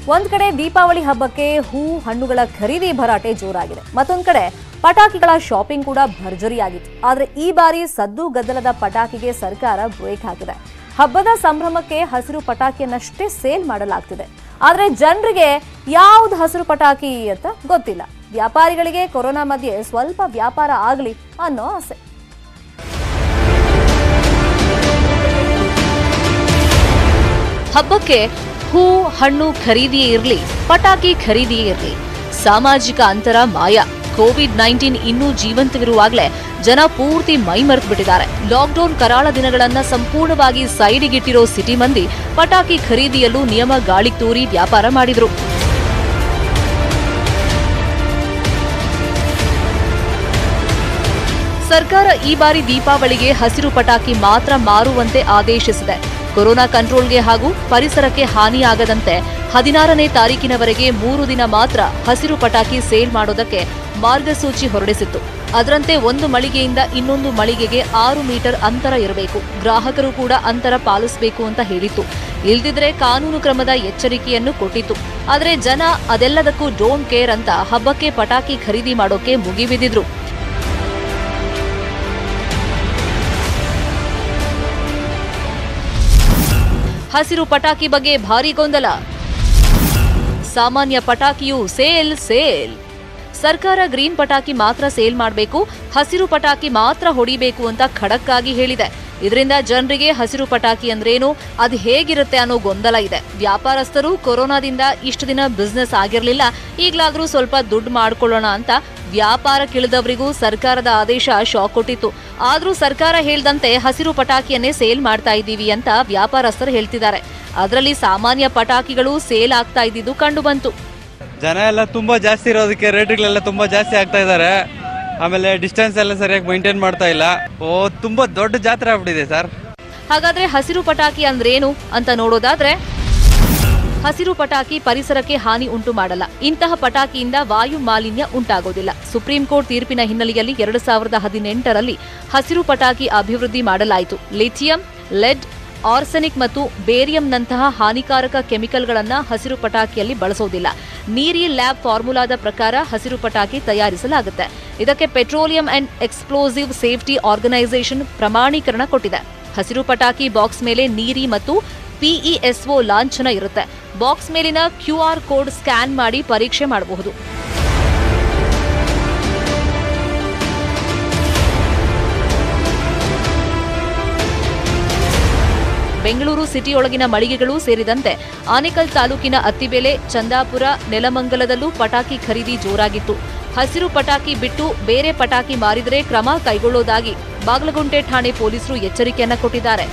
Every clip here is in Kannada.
ಒಂದ್ ಕಡೆ ದೀಪಾವಳಿ ಹಬ್ಬಕ್ಕೆ ಹೂ ಹಣ್ಣುಗಳ ಖರೀದಿ ಭರಾಟೆ ಜೋರಾಗಿದೆ ಮತ್ತೊಂದ್ ಕಡೆ ಪಟಾಕಿಗಳ ಶಾಪಿಂಗ್ ಕೂಡ ಭರ್ಜರಿಯಾಗಿತ್ತು ಆದ್ರೆ ಈ ಬಾರಿ ಸದ್ದು ಗದ್ದಲದ ಪಟಾಕಿಗೆ ಸರ್ಕಾರ ಬ್ರೇಕ್ ಹಾಕಿದೆ ಹಬ್ಬದ ಸಂಭ್ರಮಕ್ಕೆ ಹಸಿರು ಪಟಾಕಿಯನ್ನಷ್ಟೇ ಸೇಲ್ ಮಾಡಲಾಗ್ತಿದೆ ಆದ್ರೆ ಜನರಿಗೆ ಯಾವ್ದು ಹಸಿರು ಪಟಾಕಿ ಅಂತ ಗೊತ್ತಿಲ್ಲ ವ್ಯಾಪಾರಿಗಳಿಗೆ ಕೊರೋನಾ ಮಧ್ಯೆ ಸ್ವಲ್ಪ ವ್ಯಾಪಾರ ಆಗ್ಲಿ ಅನ್ನೋ ಆಸೆ ಹಬ್ಬಕ್ಕೆ ಹೂ ಹಣ್ಣು ಖರೀದಿಯೇ ಇರಲಿ ಪಟಾಕಿ ಖರೀದಿಯೇ ಇರಲಿ ಸಾಮಾಜಿಕ ಅಂತರ ಮಾಯ ಕೋವಿಡ್ ನೈನ್ಟೀನ್ ಇನ್ನೂ ಜೀವಂತವಿರುವಾಗಲೇ ಜನ ಪೂರ್ತಿ ಮೈ ಮರೆತು ಬಿಟ್ಟಿದ್ದಾರೆ ಲಾಕ್ಡೌನ್ ಕರಾಳ ದಿನಗಳನ್ನ ಸಂಪೂರ್ಣವಾಗಿ ಸೈಡಿಗಿಟ್ಟಿರೋ ಸಿಟಿ ಮಂದಿ ಪಟಾಕಿ ಖರೀದಿಯಲ್ಲೂ ನಿಯಮ ಗಾಳಿ ತೂರಿ ವ್ಯಾಪಾರ ಮಾಡಿದ್ರು ಸರ್ಕಾರ ಈ ಬಾರಿ ದೀಪಾವಳಿಗೆ ಹಸಿರು ಪಟಾಕಿ ಮಾತ್ರ ಮಾರುವಂತೆ ಆದೇಶಿಸಿದೆ ಕೊರೋನಾ ಕಂಟ್ರೋಲ್ಗೆ ಹಾಗೂ ಪರಿಸರಕ್ಕೆ ಹಾನಿಯಾಗದಂತೆ ಹದಿನಾರನೇ ತಾರೀಕಿನವರೆಗೆ ಮೂರು ದಿನ ಮಾತ್ರ ಹಸಿರು ಪಟಾಕಿ ಸೇಲ್ ಮಾಡೋದಕ್ಕೆ ಮಾರ್ಗಸೂಚಿ ಹೊರಡಿಸಿತ್ತು ಅದರಂತೆ ಒಂದು ಮಳಿಗೆಯಿಂದ ಇನ್ನೊಂದು ಮಳಿಗೆಗೆ ಆರು ಮೀಟರ್ ಅಂತರ ಇರಬೇಕು ಗ್ರಾಹಕರು ಕೂಡ ಅಂತರ ಪಾಲಿಸಬೇಕು ಅಂತ ಹೇಳಿತ್ತು ಇಲ್ದಿದ್ರೆ ಕಾನೂನು ಕ್ರಮದ ಎಚ್ಚರಿಕೆಯನ್ನು ಕೊಟ್ಟಿತ್ತು ಆದರೆ ಜನ ಅದೆಲ್ಲದಕ್ಕೂ ಡೋಂಟ್ ಕೇರ್ ಅಂತ ಹಬ್ಬಕ್ಕೆ ಪಟಾಕಿ ಖರೀದಿ ಮಾಡೋಕೆ ಮುಗಿಬಿದ್ದಿದ್ರು ಹಸಿರು ಪಟಾಕಿ ಬಗ್ಗೆ ಭಾರಿ ಗೊಂದಲ ಸಾಮಾನ್ಯ ಪಟಾಕಿಯು ಸೇಲ್ ಸೇಲ್ ಸರ್ಕಾರ ಗ್ರೀನ್ ಪಟಾಕಿ ಮಾತ್ರ ಸೇಲ್ ಮಾಡಬೇಕು ಹಸಿರು ಪಟಾಕಿ ಮಾತ್ರ ಹೊಡಿಬೇಕು ಅಂತ ಖಡಕ್ ಆಗಿ ಹೇಳಿದೆ ಇದರಿಂದ ಜನರಿಗೆ ಹಸಿರು ಪಟಾಕಿ ಅಂದ್ರೇನು ಅದು ಹೇಗಿರುತ್ತೆ ಅನ್ನೋ ಗೊಂದಲ ಇದೆ ವ್ಯಾಪಾರಸ್ಥರು ಕೊರೋನಾದಿಂದ ಇಷ್ಟು ದಿನ ಬಿಸ್ನೆಸ್ ಆಗಿರಲಿಲ್ಲ ಈಗಲಾದ್ರೂ ಸ್ವಲ್ಪ ದುಡ್ಡು ಮಾಡ್ಕೊಳ್ಳೋಣ ಅಂತ ವ್ಯಾಪಾರಕ್ಕಿಳಿದವರಿಗೂ ಸರ್ಕಾರದ ಆದೇಶ ಶಾಕ್ ಕೊಟ್ಟಿತ್ತು ಆದ್ರೂ ಸರ್ಕಾರ ಹೇಳ್ದಂತೆ ಹಸಿರು ಪಟಾಕಿಯನ್ನೇ ಸೇಲ್ ಮಾಡ್ತಾ ಇದ್ದೀವಿ ಅಂತ ವ್ಯಾಪಾರಸ್ಥರು ಹೇಳ್ತಿದ್ದಾರೆ ಅದರಲ್ಲಿ ಸಾಮಾನ್ಯ ಪಟಾಕಿಗಳು ಸೇಲ್ ಆಗ್ತಾ ಇದ್ದಿದ್ದು ಕಂಡು ಬಂತು ಜನ ಎಲ್ಲ ತುಂಬಾ ಜಾಸ್ತಿ ಇರೋದಕ್ಕೆ ರೇಟ್ಗಳೆಲ್ಲ ತುಂಬಾ ಜಾಸ್ತಿ ಆಗ್ತಾ ಇದ್ದಾರೆ ಆಮೇಲೆ ಡಿಸ್ಟೆನ್ಸ್ ಎಲ್ಲ ಸರಿಯಾಗಿ ಮೈಂಟೈನ್ ಮಾಡ್ತಾ ಇಲ್ಲ ಓ ತುಂಬಾ ದೊಡ್ಡ ಜಾತ್ರೆ ಆಗ್ಬಿಟ್ಟಿದೆ ಸರ್ ಹಾಗಾದ್ರೆ ಹಸಿರು ಪಟಾಕಿ ಅಂದ್ರೇನು ಅಂತ ನೋಡೋದಾದ್ರೆ ಹಸಿರು ಪಟಾಕಿ ಪರಿಸರಕ್ಕೆ ಹಾನಿ ಉಂಟು ಮಾಡಲ್ಲ ಇಂತಹ ಪಟಾಕಿಯಿಂದ ವಾಯು ಮಾಲಿನ್ಯ ಉಂಟಾಗೋದಿಲ್ಲ ಸುಪ್ರೀಂ ಕೋರ್ಟ್ ತೀರ್ಪಿನ ಹಿನ್ನೆಲೆಯಲ್ಲಿ ಎರಡು ಸಾವಿರದ ಹದಿನೆಂಟರಲ್ಲಿ ಹಸಿರು ಪಟಾಕಿ ಅಭಿವೃದ್ಧಿ ಮಾಡಲಾಯಿತು ಲಿಥಿಯಂ ಲೆಡ್ ಆರ್ಸೆನಿಕ್ ಮತ್ತು ಬೇರಿಯಂನಂತಹ ಹಾನಿಕಾರಕ ಕೆಮಿಕಲ್ಗಳನ್ನ ಹಸಿರು ಪಟಾಕಿಯಲ್ಲಿ ಬಳಸೋದಿಲ್ಲ ನೀರಿ ಲ್ಯಾಬ್ ಫಾರ್ಮುಲಾದ ಪ್ರಕಾರ ಹಸಿರು ಪಟಾಕಿ ತಯಾರಿಸಲಾಗುತ್ತೆ ಇದಕ್ಕೆ petroleum and explosive safety organisation ಪ್ರಮಾಣೀಕರಣ ಕೊಟ್ಟಿದೆ ಹಸಿರು ಪಟಾಕಿ ಬಾಕ್ಸ್ ಮೇಲೆ ನೀರಿ ಮತ್ತು ಪಿಇಎಸ್ಒ ಲಾಂಛನ ಇರುತ್ತೆ ಬಾಕ್ಸ್ ಮೇಲಿನ ಕ್ಯೂಆರ್ ಕೋಡ್ ಸ್ಕ್ಯಾನ್ ಮಾಡಿ ಪರೀಕ್ಷೆ ಮಾಡಬಹುದು ಬೆಂಗಳೂರು ಸಿಟಿಯೊಳಗಿನ ಮಳಿಗೆಗಳು ಸೇರಿದಂತೆ ಆನೇಕಲ್ ತಾಲೂಕಿನ ಅತ್ತಿಬೆಲೆ ಚಂದಾಪುರ ನೆಲಮಂಗಲದಲ್ಲೂ ಪಟಾಕಿ ಖರೀದಿ ಜೋರಾಗಿತ್ತು ಹಸಿರು ಪಟಾಕಿ ಬಿಟ್ಟು ಬೇರೆ ಪಟಾಕಿ ಮಾರಿದರೆ ಕ್ರಮ ಕೈಗೊಳ್ಳೋದಾಗಿ ಬಾಗಲಗುಂಟೆ ಠಾಣೆ ಪೊಲೀಸರು ಎಚ್ಚರಿಕೆಯನ್ನ ಕೊಟ್ಟಿದ್ದಾರೆ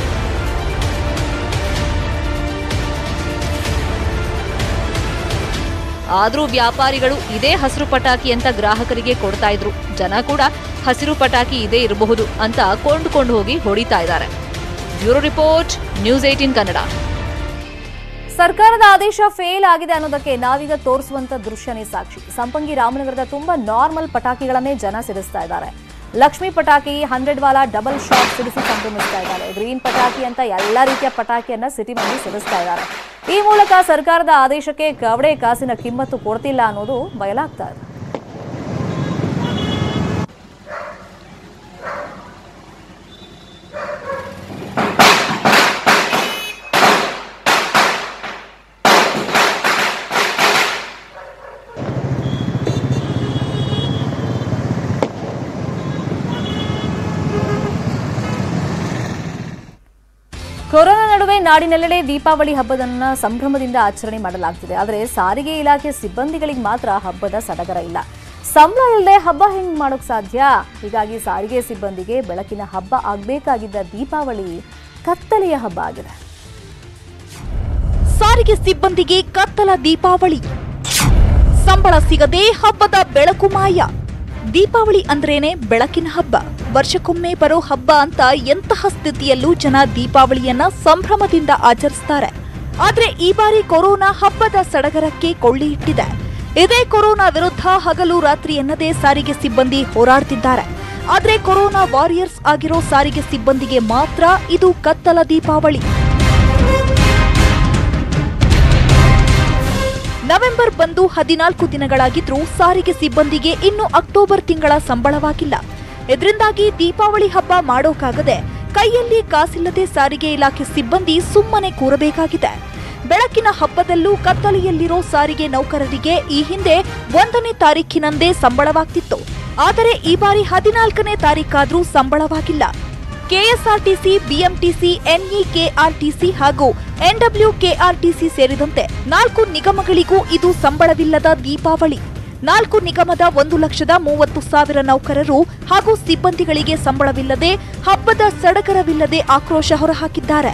ಆದ್ರೂ ವ್ಯಾಪಾರಿಗಳು ಇದೇ ಹಸಿರು ಪಟಾಕಿ ಅಂತ ಗ್ರಾಹಕರಿಗೆ ಕೊಡ್ತಾ ಇದ್ರು ಜನ ಕೂಡ ಹಸಿರು ಪಟಾಕಿ ಇದೇ ಇರಬಹುದು ಅಂತ ಕೊಂಡುಕೊಂಡು ಹೋಗಿ ಹೊಡಿತಾ ಇದ್ದಾರೆ bureau report news eighteen Kannada ಸರ್ಕಾರದ ಆದೇಶ ಫೇಲ್ ಆಗಿದೆ ಅನ್ನೋದಕ್ಕೆ ನಾವೀಗ ತೋರಿಸುವಂತ ದೃಶ್ಯನೇ ಸಾಕ್ಷಿ ಸಂಪಂಗಿ ರಾಮನಗರದ ತುಂಬಾ ನಾರ್ಮಲ್ ಪಟಾಕಿಗಳನ್ನೇ ಜನ ಸಿಡಿಸ್ತಾ ಇದ್ದಾರೆ ಲಕ್ಷ್ಮಿ ಪಟಾಕಿ ಹಂಡ್ರೆಡ್ ವಾಲ ಡಬಲ್ ಶಾಟ್ ಸಿಡಿಸಿ ಸಂಭ್ರಮಿಸ್ತಾ ಇದ್ದಾರೆ ಗ್ರೀನ್ ಪಟಾಕಿ ಅಂತ ಎಲ್ಲ ರೀತಿಯ ಪಟಾಕಿಯನ್ನ ಸಿಟಿ ಮಂದಿ ಸಿಡಿಸ್ತಾ ಇದ್ದಾರೆ ಈ ಮೂಲಕ ಸರ್ಕಾರದ ಆದೇಶಕ್ಕೆ ಕವಡೆ ಕಾಸಿನ ಕಿಮ್ಮತ್ತು ಕೊಡ್ತಿಲ್ಲ ಅನ್ನೋದು ಬಯಲಾಗ್ತಾ ಇದೆ ಕೊರೋನಾ ನಡುವೆ ನಾಡಿನೆಲ್ಲೆಡೆ ದೀಪಾವಳಿ ಹಬ್ಬದನ್ನ ಸಂಭ್ರಮದಿಂದ ಆಚರಣೆ ಮಾಡಲಾಗ್ತಿದೆ ಆದರೆ ಸಾರಿಗೆ ಇಲಾಖೆ ಸಿಬ್ಬಂದಿಗಳಿಗೆ ಮಾತ್ರ ಹಬ್ಬದ ಸಡಗರ ಇಲ್ಲ ಸಂಬಳ ಇಲ್ಲದೆ ಹಬ್ಬ ಹೆಂಗ್ ಮಾಡೋಕ್ ಸಾಧ್ಯ ಹೀಗಾಗಿ ಸಾರಿಗೆ ಸಿಬ್ಬಂದಿಗೆ ಬೆಳಕಿನ ಹಬ್ಬ ಆಗ್ಬೇಕಾಗಿದ್ದ ದೀಪಾವಳಿ ಕತ್ತಲೆಯ ಹಬ್ಬ ಆಗಿದೆ ಸಾರಿಗೆ ಸಿಬ್ಬಂದಿಗೆ ಕತ್ತಲ ದೀಪಾವಳಿ ಸಂಬಳ ಸಿಗದೆ ಹಬ್ಬದ ಬೆಳಕು ಮಾಯ ದೀಪಾವಳಿ ಅಂದ್ರೇನೆ ಬೆಳಕಿನ ಹಬ್ಬ ವರ್ಷಕ್ಕೊಮ್ಮೆ ಬರೋ ಹಬ್ಬ ಅಂತ ಎಂತಹ ಸ್ಥಿತಿಯಲ್ಲೂ ಜನ ದೀಪಾವಳಿಯನ್ನ ಸಂಭ್ರಮದಿಂದ ಆಚರಿಸ್ತಾರೆ ಆದ್ರೆ ಈ ಬಾರಿ ಕೊರೋನಾ ಹಬ್ಬದ ಸಡಗರಕ್ಕೆ ಕೊಳ್ಳಿ ಇಟ್ಟಿದೆ ಇದೇ ಕೊರೋನಾ ವಿರುದ್ಧ ಹಗಲು ರಾತ್ರಿ ಎನ್ನದೇ ಸಾರಿಗೆ ಸಿಬ್ಬಂದಿ ಹೋರಾಡ್ತಿದ್ದಾರೆ ಆದ್ರೆ ಕೊರೋನಾ ವಾರಿಯರ್ಸ್ ಆಗಿರೋ ಸಾರಿಗೆ ಸಿಬ್ಬಂದಿಗೆ ಮಾತ್ರ ಇದು ಕತ್ತಲ ದೀಪಾವಳಿ ನವೆಂಬರ್ ಬಂದು ಹದಿನಾಲ್ಕು ದಿನಗಳಾಗಿದ್ರೂ ಸಾರಿಗೆ ಸಿಬ್ಬಂದಿಗೆ ಇನ್ನು ಅಕ್ಟೋಬರ್ ತಿಂಗಳ ಸಂಬಳವಾಗಿಲ್ಲ ಇದರಿಂದಾಗಿ ದೀಪಾವಳಿ ಹಬ್ಬ ಮಾಡೋಕಾಗದೆ ಕೈಯಲ್ಲಿ ಕಾಸಿಲ್ಲದೆ ಸಾರಿಗೆ ಇಲಾಖೆ ಸಿಬ್ಬಂದಿ ಸುಮ್ಮನೆ ಕೂರಬೇಕಾಗಿದೆ ಬೆಳಕಿನ ಹಬ್ಬದಲ್ಲೂ ಕತ್ತಲೆಯಲ್ಲಿರೋ ಸಾರಿಗೆ ನೌಕರರಿಗೆ ಈ ಹಿಂದೆ ಒಂದನೇ ತಾರೀಖಿನಂದೇ ಸಂಬಳವಾಗ್ತಿತ್ತು ಆದರೆ ಈ ಬಾರಿ ಹದಿನಾಲ್ಕನೇ ತಾರೀಕಾದ್ರೂ ಸಂಬಳವಾಗಿಲ್ಲ ಕೆಎಸ್ಆರ್ಟಿಸಿ ಬಿಎಂಟಿಸಿ ಎನ್ಇಕೆಆರ್ಟಿಸಿ ಹಾಗೂ ಎನ್ಡಬ್ಲ್ಯೂಕೆಆರ್ಟಿಸಿ ಸೇರಿದಂತೆ ನಾಲ್ಕು ನಿಗಮಗಳಿಗೂ ಇದು ಸಂಬಳವಿಲ್ಲದ ದೀಪಾವಳಿ ನಾಲ್ಕು ನಿಗಮದ ಒಂದು ಲಕ್ಷದ ಮೂವತ್ತು ಸಾವಿರ ನೌಕರರು ಹಾಗೂ ಸಿಬ್ಬಂದಿಗಳಿಗೆ ಸಂಬಳವಿಲ್ಲದೆ ಹಬ್ಬದ ಸಡಗರವಿಲ್ಲದೆ ಆಕ್ರೋಶ ಹೊರಹಾಕಿದ್ದಾರೆ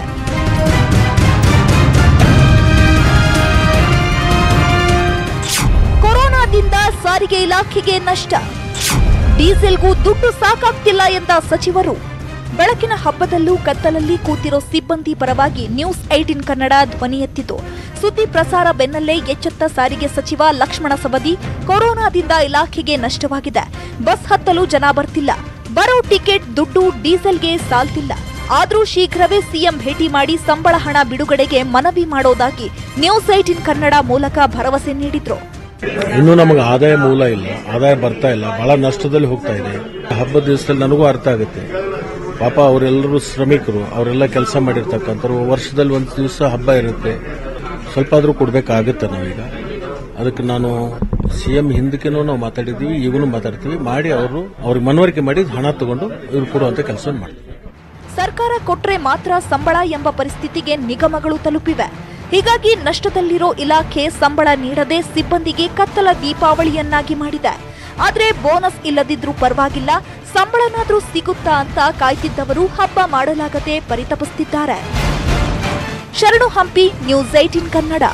ಕೊರೋನಾದಿಂದ ಸಾರಿಗೆ ಇಲಾಖೆಗೆ ನಷ್ಟ ಡೀಸೆಲ್ಗೂ ದುಡ್ಡು ಸಾಕಾಗ್ತಿಲ್ಲ ಎಂದ ಸಚಿವರು ಬೆಳಕಿನ ಹಬ್ಬದಲ್ಲೂ ಕತ್ತಲಲ್ಲಿ ಕೂತಿರೋ ಸಿಬ್ಬಂದಿ ಪರವಾಗಿ ನ್ಯೂಸ್ ಏಟಿನ್ ಕನ್ನಡ ಧ್ವನಿ ಎತ್ತಿತು ಸುದ್ದಿ ಪ್ರಸಾರ ಬೆನ್ನಲ್ಲೇ ಎಚ್ಚೆತ್ತ ಸಾರಿಗೆ ಸಚಿವ ಲಕ್ಷ್ಮಣ ಸವದಿ ಕೊರೋನಾದಿಂದ ಇಲಾಖೆಗೆ ನಷ್ಟವಾಗಿದೆ ಬಸ್ ಹತ್ತಲು ಜನ ಬರ್ತಿಲ್ಲ ಬರೋ ಟಿಕೆಟ್ ದುಡ್ಡು ಡೀಸೆಲ್ಗೆ ಸಾಲ್ತಿಲ್ಲ ಆದ್ರೂ ಶೀಘ್ರವೇ ಸಿಎಂ ಭೇಟಿ ಮಾಡಿ ಸಂಬಳ ಹಣ ಬಿಡುಗಡೆಗೆ ಮನವಿ ಮಾಡೋದಾಗಿ ನ್ಯೂಸ್ ಏಟಿನ್ ಕನ್ನಡ ಮೂಲಕ ಭರವಸೆ ನೀಡಿದ್ರು ಇನ್ನೂ ನಮಗೆ ಆದಾಯ ಮೂಲ ಇಲ್ಲ ಆದಾಯ ಬರ್ತಾ ಇಲ್ಲ ಬಹಳ ನಷ್ಟದಲ್ಲಿ ಹೋಗ್ತಾ ಇದೆ ಹಬ್ಬದ ದಿವಸದಲ್ಲಿ ನನಗೂ ಅರ್ಥ ಆಗುತ್ತೆ ಪಾಪ ಅವರೆಲ್ಲರೂ ಶ್ರಮಿಕರು ಅವರೆಲ್ಲ ಕೆಲಸ ಮಾಡಿರ್ತಕ್ಕಂಥವ್ರು ವರ್ಷದಲ್ಲಿ ಒಂದು ದಿವಸ ಹಬ್ಬ ಇರುತ್ತೆ ಸ್ವಲ್ಪ ಆದರೂ ಕೊಡಬೇಕಾಗುತ್ತೆ ನಾವೀಗ ಅದಕ್ಕೆ ನಾನು ಸಿ ಎಂ ಹಿಂದಕ್ಕೇನೂ ನಾವು ಮಾತಾಡಿದ್ದೀವಿ ಈಗಲೂ ಮಾತಾಡ್ತೀವಿ ಮಾಡಿ ಅವರು ಅವ್ರಿಗೆ ಮನವರಿಕೆ ಮಾಡಿ ಹಣ ತಗೊಂಡು ಇವ್ರು ಕೊಡುವಂತ ಕೆಲಸ ಮಾಡ್ತೀವಿ ಸರ್ಕಾರ ಕೊಟ್ರೆ ಮಾತ್ರ ಸಂಬಳ ಎಂಬ ಪರಿಸ್ಥಿತಿಗೆ ನಿಗಮಗಳು ತಲುಪಿವೆ ಹೀಗಾಗಿ ನಷ್ಟದಲ್ಲಿರೋ ಇಲಾಖೆ ಸಂಬಳ ನೀಡದೆ ಸಿಬ್ಬಂದಿಗೆ ಕತ್ತಲ ದೀಪಾವಳಿಯನ್ನಾಗಿ ಮಾಡಿದೆ ಆದ್ರೆ ಬೋನಸ್ ಇಲ್ಲದಿದ್ರೂ ಪರವಾಗಿಲ್ಲ ಸಂಬಳನಾದ್ರೂ ಸಿಗುತ್ತಾ ಅಂತ ಕಾಯ್ತಿದ್ದವರು ಹಬ್ಬ ಮಾಡಲಾಗದೆ ಪರಿತಪಿಸುತ್ತಿದ್ದಾರೆ ಶರಣು ಹಂಪಿ ನ್ಯೂಸ್ ಏಟಿನ್ ಕನ್ನಡ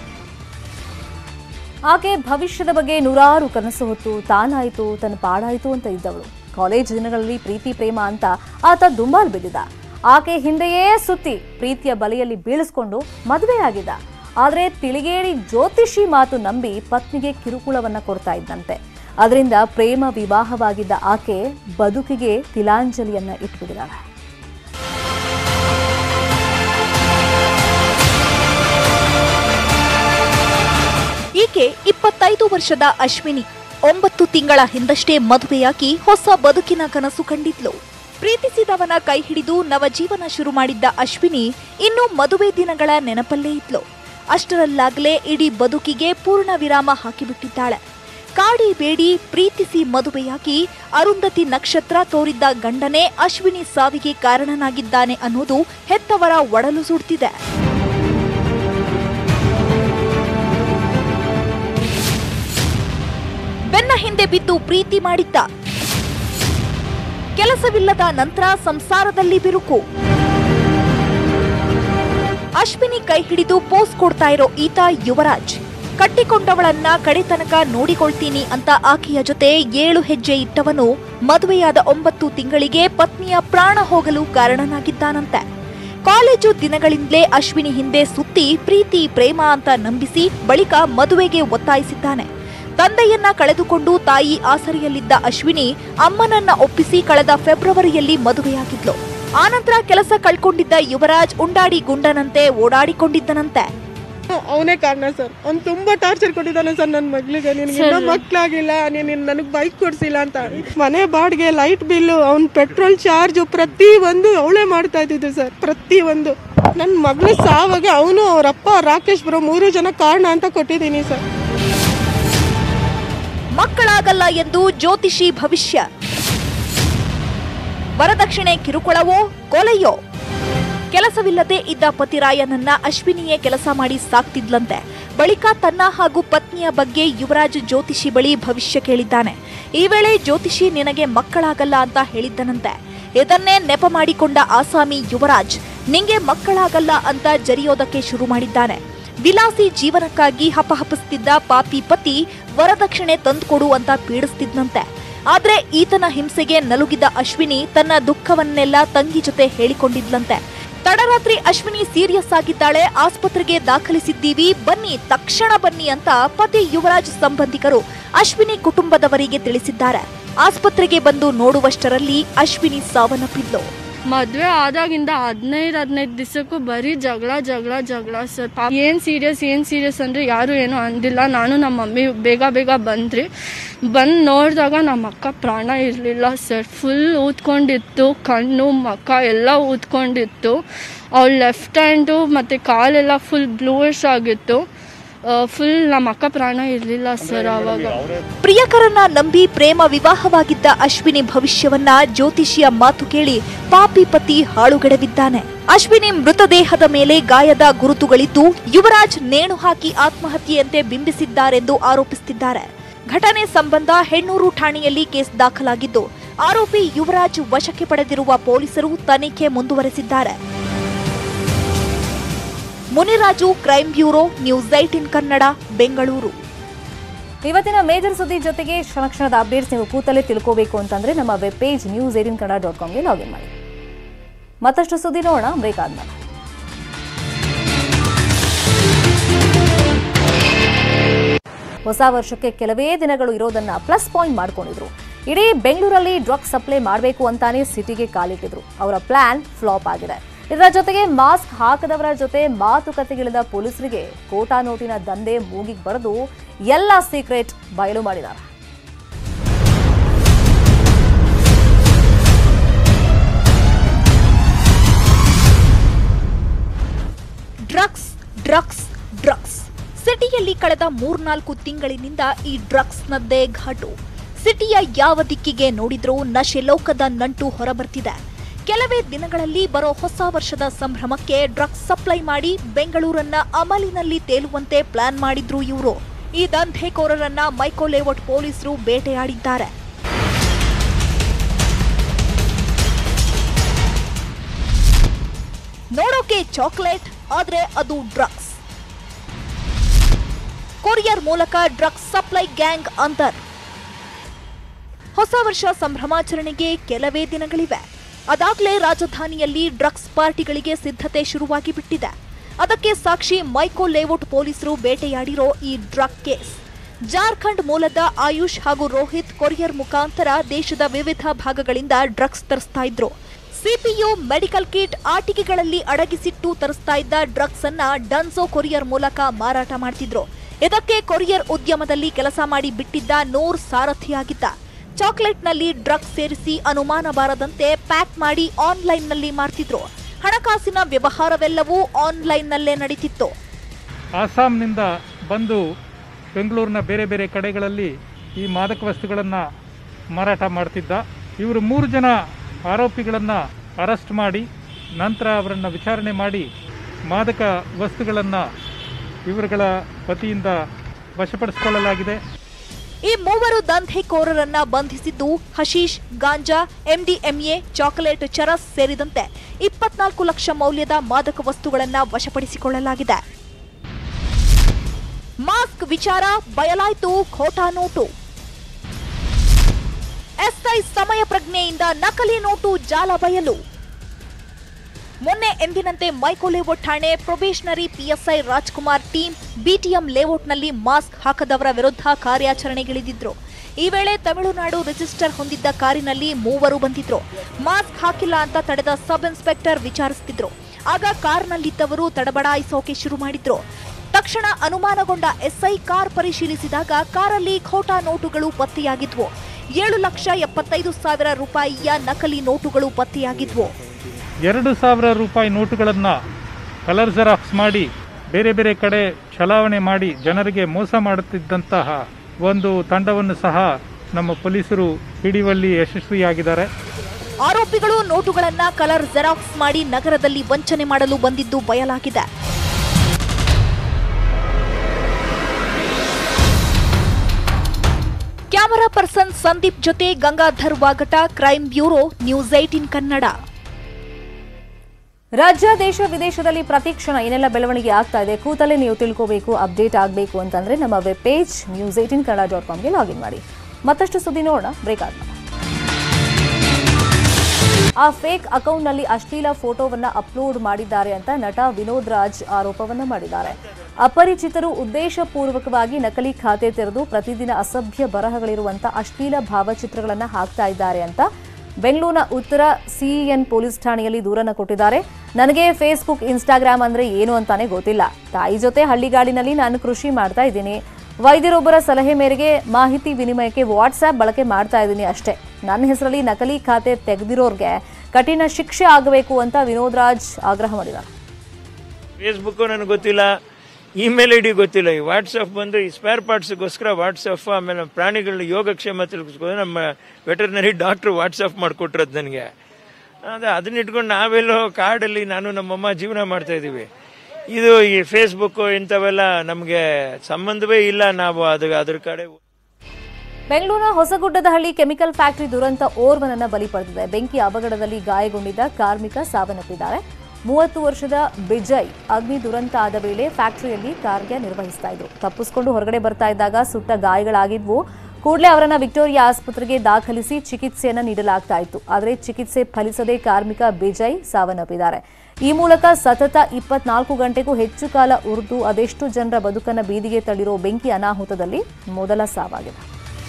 ಆಕೆ ಭವಿಷ್ಯದ ಬಗ್ಗೆ ನೂರಾರು ಕನಸು ಹೊತ್ತು ತಾನಾಯಿತು ತನ್ನ ಪಾಡಾಯಿತು ಅಂತ ಇದ್ದವಳು ಕಾಲೇಜ್ ದಿನಗಳಲ್ಲಿ ಪ್ರೀತಿ ಪ್ರೇಮ ಅಂತ ಆತ ದುಂಬಾಲ್ ಬಿದ್ದಿದ್ದ ಆಕೆ ಹಿಂದೆಯೇ ಸುತ್ತಿ ಪ್ರೀತಿಯ ಬಲೆಯಲ್ಲಿ ಬೀಳಿಸ್ಕೊಂಡು ಮದುವೆಯಾಗಿದ್ದ ಆದರೆ ತಿಳಿಗೇಡಿ ಜ್ಯೋತಿಷಿ ಮಾತು ನಂಬಿ ಪತ್ನಿಗೆ ಕಿರುಕುಳವನ್ನ ಕೊಡ್ತಾ ಇದ್ದಂತೆ ಅದರಿಂದ ಪ್ರೇಮ ವಿವಾಹವಾಗಿದ್ದ ಆಕೆ ಬದುಕಿಗೆ ತಿಲಾಂಜಲಿಯನ್ನ ಇಟ್ಬಿಟ್ಟಿದ್ದಾಳೆ ಈಕೆ ಇಪ್ಪತ್ತೈದು ವರ್ಷದ ಅಶ್ವಿನಿ ಒಂಬತ್ತು ತಿಂಗಳ ಹಿಂದಷ್ಟೇ ಮದುವೆಯಾಗಿ ಹೊಸ ಬದುಕಿನ ಕನಸು ಕಂಡಿದ್ಲು ಪ್ರೀತಿಸಿದವನ ಕೈ ಹಿಡಿದು ನವಜೀವನ ಶುರು ಮಾಡಿದ್ದ ಅಶ್ವಿನಿ ಇನ್ನು ಮದುವೆ ದಿನಗಳ ನೆನಪಲ್ಲೇ ಇದ್ಲು ಅಷ್ಟರಲ್ಲಾಗಲೇ ಇಡೀ ಬದುಕಿಗೆ ಪೂರ್ಣ ವಿರಾಮ ಹಾಕಿಬಿಟ್ಟಿದ್ದಾಳೆ ಕಾಡಿ ಬೇಡಿ ಪ್ರೀತಿಸಿ ಮದುವೆಯಾಗಿ ಅರುಂಧತಿ ನಕ್ಷತ್ರ ತೋರಿದ್ದ ಗಂಡನೇ ಅಶ್ವಿನಿ ಸಾವಿಗೆ ಕಾರಣನಾಗಿದ್ದಾನೆ ಅನ್ನೋದು ಹೆತ್ತವರ ಒಡಲು ಸುಡ್ತಿದೆ ಬೆನ್ನ ಹಿಂದೆ ಬಿದ್ದು ಪ್ರೀತಿ ಮಾಡಿದ್ದ ಕೆಲಸವಿಲ್ಲದ ನಂತರ ಸಂಸಾರದಲ್ಲಿ ಬಿರುಕು ಅಶ್ವಿನಿ ಕೈ ಹಿಡಿದು ಪೋಸ್ ಕೊಡ್ತಾ ಇರೋ ಈತ ಯುವರಾಜ್ ಕಟ್ಟಿಕೊಂಡವಳನ್ನ ಕಡೆತನಕ ನೋಡಿಕೊಳ್ತೀನಿ ಅಂತ ಆಕೆಯ ಜೊತೆ ಏಳು ಹೆಜ್ಜೆ ಇಟ್ಟವನು ಮದುವೆಯಾದ ಒಂಬತ್ತು ತಿಂಗಳಿಗೆ ಪತ್ನಿಯ ಪ್ರಾಣ ಹೋಗಲು ಕಾರಣನಾಗಿದ್ದಾನಂತೆ ಕಾಲೇಜು ದಿನಗಳಿಂದಲೇ ಅಶ್ವಿನಿ ಹಿಂದೆ ಸುತ್ತಿ ಪ್ರೀತಿ ಪ್ರೇಮ ಅಂತ ನಂಬಿಸಿ ಬಳಿಕ ಮದುವೆಗೆ ಒತ್ತಾಯಿಸಿದ್ದಾನೆ ತಂದೆಯನ್ನ ಕಳೆದುಕೊಂಡು ತಾಯಿ ಆಸರೆಯಲ್ಲಿದ್ದ ಅಶ್ವಿನಿ ಅಮ್ಮನನ್ನ ಒಪ್ಪಿಸಿ ಕಳೆದ ಫೆಬ್ರವರಿಯಲ್ಲಿ ಮದುವೆಯಾಗಿದ್ಲು ಆನಂತರ ಕೆಲಸ ಕಳ್ಕೊಂಡಿದ್ದ ಯುವರಾಜ್ ಉಂಡಾಡಿ ಗುಂಡನಂತೆ ಓಡಾಡಿಕೊಂಡಿದ್ದನಂತೆ ಅವನೇ ಕಾರಣ ಸರ್ ಅವ್ನು ತುಂಬಾ ಟಾರ್ಚರ್ ಕೊಟ್ಟಿದ್ದಾನೆ ಸರ್ ನನ್ನ ಮಗಳಿಗೆ ನಿನ್ಗೆ ಇನ್ನೂ ಮಕ್ಳಾಗಿಲ್ಲ ನೀನು ನನಗೆ ಬೈಕ್ ಕೊಡ್ಸಿಲ್ಲ ಅಂತ ಮನೆ ಬಾಡಿಗೆ ಲೈಟ್ ಬಿಲ್ಲು ಅವ್ನ ಪೆಟ್ರೋಲ್ ಚಾರ್ಜು ಪ್ರತಿ ಒಂದು ಅವಳೇ ಮಾಡ್ತಾ ಇದ್ದಿದ್ದು ಸರ್ ಪ್ರತಿ ಒಂದು ನನ್ನ ಮಗಳ ಸಾವಾಗ ಅವನು ಅವರಪ್ಪ ರಾಕೇಶ್ ಬರೋ ಮೂರು ಜನ ಕಾರಣ ಅಂತ ಕೊಟ್ಟಿದ್ದೀನಿ ಸರ್ ಮಕ್ಕಳಾಗಲ್ಲ ಎಂದು ಜ್ಯೋತಿಷಿ ಭವಿಷ್ಯ ವರದಕ್ಷಿಣೆ ಕಿರುಕುಳವೋ ಕೊಲೆಯೋ ಕೆಲಸವಿಲ್ಲದೆ ಇದ್ದ ಪತಿರಾಯನನ್ನ ಅಶ್ವಿನಿಯೇ ಕೆಲಸ ಮಾಡಿ ಸಾಕ್ತಿದ್ಲಂತೆ ಬಳಿಕ ತನ್ನ ಹಾಗೂ ಪತ್ನಿಯ ಬಗ್ಗೆ ಯುವರಾಜ್ ಜ್ಯೋತಿಷಿ ಬಳಿ ಭವಿಷ್ಯ ಕೇಳಿದ್ದಾನೆ ಈ ವೇಳೆ ಜ್ಯೋತಿಷಿ ನಿನಗೆ ಮಕ್ಕಳಾಗಲ್ಲ ಅಂತ ಹೇಳಿದ್ದನಂತೆ ಇದನ್ನೇ ನೆಪ ಮಾಡಿಕೊಂಡ ಆಸಾಮಿ ಯುವರಾಜ್ ನಿಂಗೆ ಮಕ್ಕಳಾಗಲ್ಲ ಅಂತ ಜರಿಯೋದಕ್ಕೆ ಶುರು ಮಾಡಿದ್ದಾನೆ ವಿಲಾಸಿ ಜೀವನಕ್ಕಾಗಿ ಹಪಹಪಿಸ್ತಿದ್ದ ಪಾಪಿ ಪತಿ ವರದಕ್ಷಿಣೆ ತಂದುಕೊಡು ಅಂತ ಪೀಡಿಸ್ತಿದ್ನಂತೆ ಆದ್ರೆ ಈತನ ಹಿಂಸೆಗೆ ನಲುಗಿದ ಅಶ್ವಿನಿ ತನ್ನ ದುಃಖವನ್ನೆಲ್ಲ ತಂಗಿ ಜೊತೆ ಹೇಳಿಕೊಂಡಿದ್ಲಂತೆ ತಡರಾತ್ರಿ ಅಶ್ವಿನಿ ಸೀರಿಯಸ್ ಆಗಿದ್ದಾಳೆ ಆಸ್ಪತ್ರೆಗೆ ದಾಖಲಿಸಿದ್ದೀವಿ ಬನ್ನಿ ತಕ್ಷಣ ಬನ್ನಿ ಅಂತ ಪತಿ ಯುವರಾಜ್ ಸಂಬಂಧಿಕರು ಅಶ್ವಿನಿ ಕುಟುಂಬದವರಿಗೆ ತಿಳಿಸಿದ್ದಾರೆ ಆಸ್ಪತ್ರೆಗೆ ಬಂದು ನೋಡುವಷ್ಟರಲ್ಲಿ ಅಶ್ವಿನಿ ಸಾವನ್ನಪ್ಪಿದ್ಲು ಮದುವೆ ಆದಾಗಿಂದ ಹದಿನೈದು ಹದಿನೈದು ದಿವಸಕ್ಕೂ ಬರೀ ಜಗಳ ಜಗಳ ಜಗಳ ಸರ್ ಪಾಪ ಏನು ಸೀರಿಯಸ್ ಏನು ಸೀರಿಯಸ್ ಅಂದರೆ ಯಾರೂ ಏನೂ ಅಂದಿಲ್ಲ ನಾನು ನಮ್ಮ ಮಮ್ಮಿ ಬೇಗ ಬೇಗ ಬಂದ್ರಿ ಬಂದು ನೋಡಿದಾಗ ನಮ್ಮ ಅಕ್ಕ ಪ್ರಾಣ ಇರಲಿಲ್ಲ ಸರ್ ಫುಲ್ ಊದ್ಕೊಂಡಿತ್ತು ಕಣ್ಣು ಮಕ್ಕ ಎಲ್ಲ ಊದ್ಕೊಂಡಿತ್ತು ಅವಳ ಲೆಫ್ಟ್ ಹ್ಯಾಂಡು ಮತ್ತು ಕಾಲೆಲ್ಲ ಫುಲ್ ಬ್ಲೂಯಿಶ್ ಆಗಿತ್ತು ಫುಲ್ ನಮ್ಮ ಅಕ್ಕ ಪ್ರಾಣ ಇರಲಿಲ್ಲ ಸರ್ ಆವಾಗ ಪ್ರಿಯಕರನ್ನ ನಂಬಿ ಪ್ರೇಮ ವಿವಾಹವಾಗಿದ್ದ ಅಶ್ವಿನಿ ಭವಿಷ್ಯವನ್ನ ಜ್ಯೋತಿಷಿಯ ಮಾತು ಕೇಳಿ ಪಾಪಿ ಪತಿ ಹಾಳುಗೆಡವಿದ್ದಾನೆ ಅಶ್ವಿನಿ ಮೃತದೇಹದ ಮೇಲೆ ಗಾಯದ ಗುರುತುಗಳಿದ್ದು ಯುವರಾಜ್ ನೇಣು ಹಾಕಿ ಆತ್ಮಹತ್ಯೆಯಂತೆ ಬಿಂಬಿಸಿದ್ದಾರೆಂದು ಆರೋಪಿಸುತ್ತಿದ್ದಾರೆ ಘಟನೆ ಸಂಬಂಧ ಹೆಣ್ಣೂರು ಠಾಣೆಯಲ್ಲಿ ಕೇಸ್ ದಾಖಲಾಗಿದ್ದು ಆರೋಪಿ ಯುವರಾಜ್ ವಶಕ್ಕೆ ಪಡೆದಿರುವ ಪೊಲೀಸರು ತನಿಖೆ ಮುಂದುವರೆಸಿದ್ದಾರೆ Muniraju crime bureau news eighteen Kannada Bengaluru ಇವತ್ತಿನ ಮೇಜರ್ ಸುದ್ದಿ ಜೊತೆಗೆ ಕ್ಷಣ ಕ್ಷಣದ ಅಪ್ಡೇಟ್ಸ್ ನೀವು ಕೂತಲ್ಲೇ ತಿಳ್ಕೋಬೇಕು ಅಂತಂದ್ರೆ ನಮ್ಮ web page news eighteen Kannada dot ಕಾಮ್ಗೆ ಲಾಗಿನ್ ಮಾಡಿ ಮತ್ತಷ್ಟು ಸುದ್ದಿ ನೋಡೋಣ ಬ್ರೇಕ್ ಆದ್ಮೇಲೆ ಹೊಸ ವರ್ಷಕ್ಕೆ ಕೆಲವೇ ದಿನಗಳು ಇರೋದನ್ನ ಪ್ಲಸ್ ಪಾಯಿಂಟ್ ಮಾಡ್ಕೊಂಡಿದ್ರು ಇಡೀ ಬೆಂಗಳೂರಲ್ಲಿ ಡ್ರಗ್ಸ್ ಸಪ್ಲೈ ಮಾಡಬೇಕು ಅಂತಾನೆ ಸಿಟಿಗೆ ಕಾಲಿಟ್ಟಿದ್ರು ಅವರ ಪ್ಲಾನ್ ಫ್ಲಾಪ್ ಆಗಿದೆ ಇದರ ಜೊತೆಗೆ ಮಾಸ್ಕ್ ಹಾಕದವರ ಜೊತೆ ಮಾತುಕತೆಗಿಳಿದ ಪೊಲೀಸರಿಗೆ ಕೋಟಾ ನೋಟಿನ ದಂಧೆ ಮೂಗಿಗೆ ಬರೆದು ಎಲ್ಲ ಸೀಕ್ರೆಟ್ ಬಯಲು ಮಾಡಿದ್ದಾರೆ ಡ್ರಗ್ಸ್ ಡ್ರಗ್ಸ್ ಡ್ರಗ್ಸ್ ಸಿಟಿಯಲ್ಲಿ ಕಳೆದ ಮೂರ್ನಾಲ್ಕು ತಿಂಗಳಿನಿಂದ ಈ ಡ್ರಗ್ಸ್ನದ್ದೇ ಘಾಟು ಸಿಟಿಯ ಯಾವ ದಿಕ್ಕಿಗೆ ನೋಡಿದ್ರೂ ನಶೆ ಲೋಕದ ನಂಟು ಹೊರಬರ್ತಿದೆ ಕೆಲವೇ ದಿನಗಳಲ್ಲಿ ಬರೋ ಹೊಸ ವರ್ಷದ ಸಂಭ್ರಮಕ್ಕೆ ಡ್ರಗ್ಸ್ ಸಪ್ಲೈ ಮಾಡಿ ಬೆಂಗಳೂರನ್ನ ಅಮಲಿನಲ್ಲಿ ತೇಲುವಂತೆ ಪ್ಲಾನ್ ಮಾಡಿದ್ರು ಇವರು ಈ ದಂಧೆಕೋರರನ್ನ ಮೈಕೋ ಲೇಔಟ್ ಪೊಲೀಸರು ಬೇಟೆಯಾಡಿದ್ದಾರೆ ನೋಡೋಕೆ ಚಾಕ್ಲೇಟ್ ಆದ್ರೆ ಅದು ಡ್ರಗ್ಸ್ ಕೊರಿಯರ್ ಮೂಲಕ ಡ್ರಗ್ಸ್ ಸಪ್ಲೈ ಗ್ಯಾಂಗ್ ಅಂತರ್ ಹೊಸ ವರ್ಷ ಸಂಭ್ರಮಾಚರಣೆಗೆ ಕೆಲವೇ ದಿನಗಳಿವೆ ಅದಾಗ್ಲೇ ರಾಜಧಾನಿಯಲ್ಲಿ ಡ್ರಗ್ಸ್ ಪಾರ್ಟಿಗಳಿಗೆ ಸಿದ್ಧತೆ ಶುರುವಾಗಿ ಬಿಟ್ಟಿದೆ ಅದಕ್ಕೆ ಸಾಕ್ಷಿ ಮೈಕೋ ಲೇಔಟ್ ಪೊಲೀಸರು ಬೇಟೆಯಾಡಿರೋ ಈ ಡ್ರಗ್ ಕೇಸ್ ಜಾರ್ಖಂಡ್ ಮೂಲದ ಆಯುಷ್ ಹಾಗೂ ರೋಹಿತ್ ಕೊರಿಯರ್ ಮುಖಾಂತರ ದೇಶದ ವಿವಿಧ ಭಾಗಗಳಿಂದ ಡ್ರಗ್ಸ್ ತರಿಸ್ತಾ ಇದ್ರು ಸಿಪಿಯು ಮೆಡಿಕಲ್ ಕಿಟ್ ಆಟಿಕೆಗಳಲ್ಲಿ ಅಡಗಿಸಿಟ್ಟು ತರಿಸ್ತಾ ಇದ್ದ ಡ್ರಗ್ಸ್ ಅನ್ನ ಡನ್ಸೋ ಕೊರಿಯರ್ ಮೂಲಕ ಮಾರಾಟ ಮಾಡ್ತಿದ್ರು ಇದಕ್ಕೆ ಕೊರಿಯರ್ ಉದ್ಯಮದಲ್ಲಿ ಕೆಲಸ ಮಾಡಿ ಬಿಟ್ಟಿದ್ದ ನೂರ್ ಸಾರಥಿಯಾಗಿದ್ದ ಚಾಕ್ಲೇಟ್ನಲ್ಲಿ ಡ್ರಗ್ಸ್ ಸೇರಿಸಿ ಅನುಮಾನ ಬಾರದಂತೆ ಪ್ಯಾಕ್ ಮಾಡಿ ಆನ್ಲೈನ್ನಲ್ಲಿ ಮಾರ್ತಿದ್ರು ಹಣಕಾಸಿನ ವ್ಯವಹಾರವೆಲ್ಲವೂ ಆನ್ಲೈನ್ನಲ್ಲೇ ನಡೀತಿತ್ತು ಆಸಾಂನಿಂದ ಬಂದು ಬೆಂಗಳೂರಿನ ಬೇರೆ ಬೇರೆ ಕಡೆಗಳಲ್ಲಿ ಈ ಮಾದಕ ವಸ್ತುಗಳನ್ನು ಮಾರಾಟ ಮಾಡ್ತಿದ್ದ ಇವರು ಮೂರು ಜನ ಆರೋಪಿಗಳನ್ನು ಅರೆಸ್ಟ್ ಮಾಡಿ ನಂತರ ಅವರನ್ನು ವಿಚಾರಣೆ ಮಾಡಿ ಮಾದಕ ವಸ್ತುಗಳನ್ನು ಇವರುಗಳ ವತಿಯಿಂದ ವಶಪಡಿಸಿಕೊಳ್ಳಲಾಗಿದೆ ಈ ಮೂವರು ದಂಧೆಕೋರರನ್ನ ಬಂಧಿಸಿದ್ದು ಹಶೀಶ್ ಗಾಂಜಾ ಎಂಡಿಎಂಎ ಚಾಕೊಲೇಟ್ ಚರಸ್ ಸೇರಿದಂತೆ ಇಪ್ಪತ್ನಾಲ್ಕು ಲಕ್ಷ ಮೌಲ್ಯದ ಮಾದಕ ವಸ್ತುಗಳನ್ನ ವಶಪಡಿಸಿಕೊಳ್ಳಲಾಗಿದೆ ಮಾಸ್ಕ್ ವಿಚಾರ ಬಯಲಾಯ್ತು ಖೋಟಾ ನೋಟು ಎಸ್ಐ ಸಮಯ ಪ್ರಜ್ಞೆಯಿಂದ ನಕಲಿ ನೋಟು ಜಾಲ ಬಯಲು ಮೊನ್ನೆ ಎಂದಿನಂತೆ ಮೈಕೋ ಲೇಔಟ್ ಠಾಣೆ probationary PSI Rajkumar team BTM ಲೇಔಟ್ನಲ್ಲಿ ಮಾಸ್ಕ್ ಹಾಕದವರ ವಿರುದ್ಧ ಕಾರ್ಯಾಚರಣೆಗಿಳಿದಿದ್ರು ಈ ವೇಳೆ ತಮಿಳುನಾಡು ರಿಜಿಸ್ಟರ್ ಹೊಂದಿದ್ದ ಕಾರಿನಲ್ಲಿ ಮೂವರು ಬಂದಿದ್ರು ಮಾಸ್ಕ್ ಹಾಕಿಲ್ಲ ಅಂತ ತಡೆದ ಸಬ್ ಇನ್ಸ್ಪೆಕ್ಟರ್ ವಿಚಾರಿಸುತ್ತಿದ್ರು ಆಗ ಕಾರ್ನಲ್ಲಿದ್ದವರು ತಡಬಡಾಯಿಸೋಕೆ ಶುರು ಮಾಡಿದ್ರು ತಕ್ಷಣ ಅನುಮಾನಗೊಂಡ ಎಸ್ಐ ಕಾರ್ ಪರಿಶೀಲಿಸಿದಾಗ ಕಾರಲ್ಲಿ ಖೋಟಾ ನೋಟುಗಳು ಪತ್ತೆಯಾಗಿದ್ವು ಏಳು ಲಕ್ಷ ಎಪ್ಪತ್ತೈದು ಸಾವಿರ ರೂಪಾಯಿಯ ನಕಲಿ ನೋಟುಗಳು ಪತ್ತೆಯಾಗಿದ್ವು ಎರಡು ಸಾವಿರ ರೂಪಾಯಿ ನೋಟುಗಳನ್ನು ಕಲರ್ ಜೆರಾಕ್ಸ್ ಮಾಡಿ ಬೇರೆ ಬೇರೆ ಕಡೆ ಚಲಾವಣೆ ಮಾಡಿ ಜನರಿಗೆ ಮೋಸ ಮಾಡುತ್ತಿದ್ದಂತಹ ಒಂದು ತಂಡವನ್ನು ಸಹ ನಮ್ಮ ಪೊಲೀಸರು ಹಿಡಿಯುವಲ್ಲಿ ಯಶಸ್ವಿಯಾಗಿದ್ದಾರೆ ಆರೋಪಿಗಳು ನೋಟುಗಳನ್ನ ಕಲರ್ ಜೆರಾಕ್ಸ್ ಮಾಡಿ ನಗರದಲ್ಲಿ ವಂಚನೆ ಮಾಡಲು ಬಂದಿದ್ದು ಬಯಲಾಗಿದೆ ಕ್ಯಾಮರಾ ಪರ್ಸನ್ ಸಂದೀಪ್ ಜೊತೆ ಗಂಗಾಧರ್ ವಾಗಟ crime bureau news eighteen Kannada ರಾಜ್ಯ ದೇಶ ವಿದೇಶದಲ್ಲಿ ಪ್ರತಿ ಕ್ಷಣ ಏನೆಲ್ಲ ಬೆಳವಣಿಗೆ ಆಗ್ತಾ ಇದೆ ಕೂತಲ್ಲೇ ನೀವು ತಿಳ್ಕೋಬೇಕು ಅಪ್ಡೇಟ್ ಆಗಬೇಕು ಅಂತಂದ್ರೆ ನಮ್ಮ web page news eighteen Kannada dot ಕಾಮ್ಗೆ ಲಾಗಿನ್ ಮಾಡಿ ಮತ್ತಷ್ಟು ಸುದ್ದಿ ನೋಡೋಣ ಬ್ರೇಕ್ ಆದ್ಮೇಲೆ ಆ ಫೇಕ್ ಅಕೌಂಟ್ನಲ್ಲಿ ಅಶ್ಲೀಲ ಫೋಟೋವನ್ನ ಅಪ್ಲೋಡ್ ಮಾಡಿದ್ದಾರೆ ಅಂತ ನಟ ವಿನೋದ್ ರಾಜ್ ಆರೋಪವನ್ನ ಮಾಡಿದ್ದಾರೆ ಅಪರಿಚಿತರು ಉದ್ದೇಶಪೂರ್ವಕವಾಗಿ ನಕಲಿ ಖಾತೆ ತೆರೆದು ಪ್ರತಿದಿನ ಅಸಭ್ಯ ಬರಹಗಳಿರುವಂತ ಅಶ್ಲೀಲ ಭಾವಚಿತ್ರಗಳನ್ನ ಹಾಕ್ತಾ ಇದ್ದಾರೆ ಅಂತ ಬೆಂಗಳೂರಿನ ಉತ್ತರ ಸಿಇಎನ್ ಪೊಲೀಸ್ ಠಾಣೆಯಲ್ಲಿ ದೂರನ್ನು ಕೊಟ್ಟಿದ್ದಾರೆ ನನಗೆ ಫೇಸ್ಬುಕ್ ಇನ್ಸ್ಟಾಗ್ರಾಮ್ ಅಂದ್ರೆ ಏನು ಅಂತಾನೆ ಗೊತ್ತಿಲ್ಲ ತಾಯಿ ಜೊತೆ ಹಳ್ಳಿಗಾಡಿನಲ್ಲಿ ನಾನು ಕೃಷಿ ಮಾಡ್ತಾ ಇದ್ದೀನಿ ವೈದ್ಯರೊಬ್ಬರ ಸಲಹೆ ಮೇರೆಗೆ ಮಾಹಿತಿ ವಿನಿಮಯಕ್ಕೆ ವಾಟ್ಸ್ಆಪ್ ಬಳಕೆ ಮಾಡ್ತಾ ಇದ್ದೀನಿ ಅಷ್ಟೇ ನನ್ನ ಹೆಸರಲ್ಲಿ ನಕಲಿ ಖಾತೆ ತೆಗೆದಿರೋರ್ಗೆ ಕಠಿಣ ಶಿಕ್ಷೆ ಆಗಬೇಕು ಅಂತ ವಿನೋದ್ ರಾಜ್ ಆಗ್ರಹ ಮಾಡಿದ್ದಾರೆ ಫೇಸ್ಬುಕ್ಕು ನನಗೆ ಗೊತ್ತಿಲ್ಲ ಇಮೇಲ್ ಐ ಡಿ ಗೊತ್ತಿಲ್ಲ ಈ ವಾಟ್ಸಪ್ ಬಂದು ಈ ಸ್ಪೇರ್ ಪಾರ್ಟ್ಸ್ಗೋಸ್ಕರ ವಾಟ್ಸಪ್ ಆಮೇಲೆ ಪ್ರಾಣಿಗಳ ಯೋಗಕ್ಷೇಮ ತಿಳ್ಸ್ಕೊಂಡು ನಮ್ಮ ವೆಟರ್ನರಿ ಡಾಕ್ಟ್ರು ವಾಟ್ಸಪ್ ಮಾಡಿಕೊಟ್ರದ್ದು ನನಗೆ ಅದೇ ಅದನ್ನ ಇಟ್ಕೊಂಡು ನಾವೆಲ್ಲೋ ಕಾಡಲ್ಲಿ ನಾನು ನಮ್ಮಮ್ಮ ಜೀವನ ಮಾಡ್ತಾ ಇದ್ದೀವಿ ಇದು ಈ ಫೇಸ್ಬುಕ್ಕು ಇಂಥವೆಲ್ಲ ನಮಗೆ ಸಂಬಂಧವೇ ಇಲ್ಲ ನಾವು ಅದು ಅದ್ರ ಕಡೆ ಬೆಂಗಳೂರಿನ ಹೊಸಗುಡ್ಡದಹಳ್ಳಿ ಕೆಮಿಕಲ್ ಫ್ಯಾಕ್ಟರಿ ದುರಂತ ಓರ್ವನನ್ನ ಬಲಿ ಪಡೆದಿದೆ ಬೆಂಕಿ ಅವಘಡದಲ್ಲಿ ಗಾಯಗೊಂಡಿದ್ದ ಕಾರ್ಮಿಕ ಸಾವನ್ನಪ್ಪಿದ್ದಾರೆ ಮೂವತ್ತು ವರ್ಷದ ಬಿಜಯ್ ಅಗ್ನಿ ದುರಂತ ಆದ ವೇಳೆ ಫ್ಯಾಕ್ಟರಿಯಲ್ಲಿ ಕಾರ್ಯ ನಿರ್ವಹಿಸ್ತಾ ಇದ್ರು ತಪ್ಪಿಸಿಕೊಂಡು ಹೊರಗಡೆ ಬರ್ತಾ ಇದ್ದಾಗ ಸುಟ್ಟ ಗಾಯಗಳಾಗಿದ್ವು ಕೂಡಲೇ ಅವರನ್ನ ವಿಕ್ಟೋರಿಯಾ ಆಸ್ಪತ್ರೆಗೆ ದಾಖಲಿಸಿ ಚಿಕಿತ್ಸೆಯನ್ನ ನೀಡಲಾಗ್ತಾ ಇತ್ತು ಆದರೆ ಚಿಕಿತ್ಸೆ ಫಲಿಸದೆ ಕಾರ್ಮಿಕ ಬಿಜಯ್ ಸಾವನ್ನಪ್ಪಿದ್ದಾರೆ ಈ ಮೂಲಕ ಸತತ ಇಪ್ಪತ್ನಾಲ್ಕು ಗಂಟೆಗೂ ಹೆಚ್ಚು ಕಾಲ ಉರಿದು ಅದೆಷ್ಟು ಜನರ ಬದುಕನ್ನ ಬೀದಿಗೆ ತಳ್ಳಿರೋ ಬೆಂಕಿ ಅನಾಹುತದಲ್ಲಿ ಮೊದಲ ಸಾವಾಗಿದೆ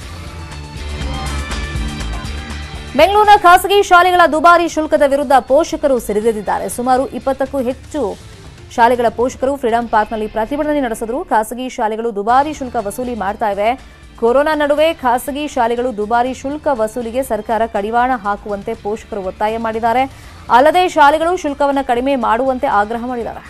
ಬೆಂಗಳೂರಿನ ಖಾಸಗಿ ಶಾಲೆಗಳ ದುಬಾರಿ ಶುಲ್ಕದ ವಿರುದ್ಧ ಪೋಷಕರು ಸಿಡಿದೆದ್ದಿದ್ದಾರೆ ಸುಮಾರು ಇಪ್ಪತ್ತಕ್ಕೂ ಹೆಚ್ಚು ಶಾಲೆಗಳ ಪೋಷಕರು ಫ್ರೀಡಂ ಪಾರ್ಕ್ನಲ್ಲಿ ಪ್ರತಿಭಟನೆ ನಡೆಸಿದ್ರು ಖಾಸಗಿ ಶಾಲೆಗಳು ದುಬಾರಿ ಶುಲ್ಕ ವಸೂಲಿ ಮಾಡ್ತಾ ಇವೆ ಕೊರೋನಾ ನಡುವೆ ಖಾಸಗಿ ಶಾಲೆಗಳು ದುಬಾರಿ ಶುಲ್ಕ ವಸೂಲಿಗೆ ಸರ್ಕಾರ ಕಡಿವಾಣ ಹಾಕುವಂತೆ ಪೋಷಕರು ಒತ್ತಾಯ ಮಾಡಿದ್ದಾರೆ ಅಲ್ಲದೆ ಶಾಲೆಗಳು ಶುಲ್ಕವನ್ನು ಕಡಿಮೆ ಮಾಡುವಂತೆ ಆಗ್ರಹ ಮಾಡಿದ್ದಾರೆ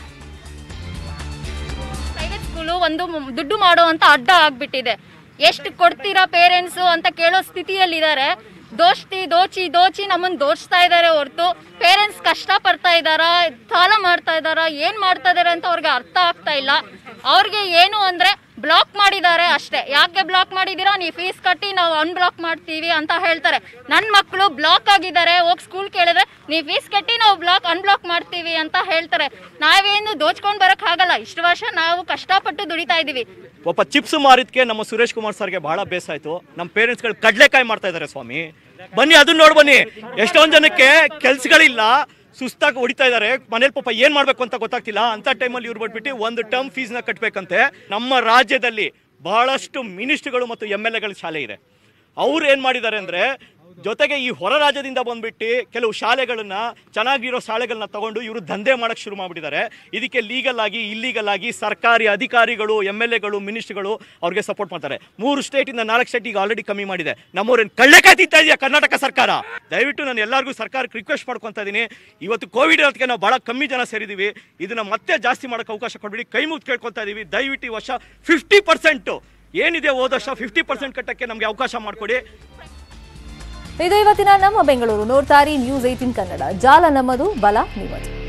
ಪ್ರೈವೇಟ್ ಸ್ಕೂಲು ಒಂದು ಮ್- ದುಡ್ಡು ಮಾಡುವಂತ ಅಡ್ಡ ಆಗ್ಬಿಟ್ಟಿದೆ ಎಷ್ಟು ಕೊಡ್ತೀರಾ ಪೇರೆಂಟ್ಸು ಅಂತ ಕೇಳೋ ಸ್ಥಿತಿಯಲ್ಲಿದ್ದಾರೆ ದೋಸ್ತಿ ದೋಚಿ ದೋಚಿ ನಮ್ಮನ್ನ ದೋಚ್ತಾ ಇದ್ದಾರೆ ಹೊರತು ಪೇರೆಂಟ್ಸ್ ಕಷ್ಟ ಪಡ್ತಾ ಇದ್ದಾರಾ ಸಾಲ ಮಾಡ್ತಾ ಇದ್ದಾರಾ ಏನ್ ಮಾಡ್ತಾ ಇದಾರೆ ಅಂತ ಅವ್ರಿಗೆ ಅರ್ಥ ಆಗ್ತಾ ಇಲ್ಲ ಅವ್ರಿಗೆ ಏನು ಅಂದ್ರೆ ಬ್ಲಾಕ್ ಮಾಡಿದ್ದಾರೆ ಅಷ್ಟೇ ಯಾಕೆ ಬ್ಲಾಕ್ ಮಾಡಿದೀರಾ ನೀವು ಫೀಸ್ ಕಟ್ಟಿ ನಾವು ಅನ್ಬ್ಲಾಕ್ ಮಾಡ್ತೀವಿ ಅಂತ ಹೇಳ್ತಾರೆ ನನ್ನ ಮಕ್ಕಳು ಬ್ಲಾಕ್ ಆಗಿದ್ದಾರೆ ಹೋಗಿ ಸ್ಕೂಲ್ ಕೇಳಿದ್ರೆ ನೀವು ಫೀಸ್ ಕಟ್ಟಿ ನಾವು ಬ್ಲಾಕ್ ಅನ್ಬ್ಲಾಕ್ ಮಾಡ್ತೀವಿ ಅಂತ ಹೇಳ್ತಾರೆ ನಾವೇನು ದೋಚ್ಕೊಂಡು ಬರಕ್ ಆಗಲ್ಲ ಇಷ್ಟು ವರ್ಷ ನಾವು ಕಷ್ಟಪಟ್ಟು ದುಡಿತಾ ಇದೀವಿ ಒಬ್ಬ ಚಿಪ್ಸ್ ಮಾರಿದ್ಕೆ ನಮ್ಮ ಸುರೇಶ್ ಕುಮಾರ್ ಸರ್ಗೆ ಬಹಳ ಬೇಸಾಯ್ತು ನಮ್ಮ ಪೇರೆಂಟ್ಸ್ಗಳು ಕಡ್ಲೆಕಾಯಿ ಮಾಡ್ತಾ ಇದ್ದಾರೆ ಸ್ವಾಮಿ ಬನ್ನಿ ಅದನ್ನ ನೋಡ್ ಬನ್ನಿ ಎಷ್ಟೊಂದ್ ಜನಕ್ಕೆ ಕೆಲ್ಸಗಳಿಲ್ಲ ಸುಸ್ತಾಗಿ ಹೊಡಿತಾ ಇದ್ದಾರೆ ಮನೇಲಿ ಪಾಪ ಏನ್ ಮಾಡ್ಬೇಕು ಅಂತ ಗೊತ್ತಾಗ್ತಿಲ್ಲ ಅಂತ ಟೈಮಲ್ಲಿ ಇವ್ರು ಬಿಟ್ಬಿಟ್ಟು ಒಂದು ಟರ್ಮ್ ಫೀಸ್ನ ಕಟ್ಟಬೇಕಂತೆ ನಮ್ಮ ರಾಜ್ಯದಲ್ಲಿ ಬಹಳಷ್ಟು ಮಿನಿಸ್ಟ್ರುಗಳು ಮತ್ತು ಎಮ್ ಎಲ್ ಎಗಳ ಶಾಲೆ ಇದೆ ಅವ್ರು ಏನ್ ಮಾಡಿದ್ದಾರೆ ಅಂದ್ರೆ ಜೊತೆಗೆ ಈ ಹೊರ ರಾಜ್ಯದಿಂದ ಬಂದ್ಬಿಟ್ಟು ಕೆಲವು ಶಾಲೆಗಳನ್ನ ಚೆನ್ನಾಗಿರೋ ಶಾಲೆಗಳನ್ನ ತಗೊಂಡು ಇವರು ದಂಧೆ ಮಾಡಕ್ ಶುರು ಮಾಡಿಬಿಟ್ಟಿದ್ದಾರೆ ಇದಕ್ಕೆ ಲೀಗಲ್ ಆಗಿ ಇಲ್ಲೀಗಲ್ ಆಗಿ ಸರ್ಕಾರಿ ಅಧಿಕಾರಿಗಳು ಎಮ್ ಎಲ್ ಎಗಳು ಮಿನಿಸ್ಟ್ರುಗಳು ಅವ್ರಿಗೆ ಸಪೋರ್ಟ್ ಮಾಡ್ತಾರೆ ಮೂರು ಸ್ಟೇಟಿಂದ ನಾಲ್ಕು ಸ್ಟೇಟ್ ಈಗ ಆಲ್ರೆಡಿ ಕಮ್ಮಿ ಮಾಡಿದೆ ನಮ್ಮವ್ರೇನು ಕಳ್ಳೆಕಾಯಿ ತಿಂತಾ ಇದೆಯಾ ಕರ್ನಾಟಕ ಸರ್ಕಾರ ದಯವಿಟ್ಟು ನಾನು ಎಲ್ಲರಿಗೂ ಸರ್ಕಾರಕ್ಕೆ ರಿಕ್ವೆಸ್ಟ್ ಮಾಡ್ಕೊತಾ ಇದ್ದೀನಿ ಇವತ್ತು ಕೋವಿಡ್ ಇರೋದಕ್ಕೆ ನಾವು ಬಹಳ ಕಮ್ಮಿ ಜನ ಸೇರಿದ್ದೀವಿ ಇದನ್ನ ಮತ್ತೆ ಜಾಸ್ತಿ ಮಾಡಕ್ಕೆ ಅವಕಾಶ ಕೊಡ್ಬಿಡಿ ಕೈ ಮುಗ್ದು ಕೇಳ್ಕೊತಾ ಇದೀವಿ ದಯವಿಟ್ಟು ಈ ವರ್ಷ ಫಿಫ್ಟಿ ಪರ್ಸೆಂಟ್ ಏನಿದೆ ಹೋದ ವರ್ಷ ಫಿಫ್ಟಿ ಪರ್ಸೆಂಟ್ ಕಟ್ಟಕ್ಕೆ ನಮಗೆ ಅವಕಾಶ ಮಾಡಿಕೊಡಿ ಇದು ಇವತ್ತಿನ ನಮ್ಮ ಬೆಂಗಳೂರು ನೋಡ್ತಾರಿ ನ್ಯೂಸ್ ಏಟಿನ್ ಕನ್ನಡ ಜಾಲ ನಮ್ಮದು ಬಲ ನಿಮ್ಮದು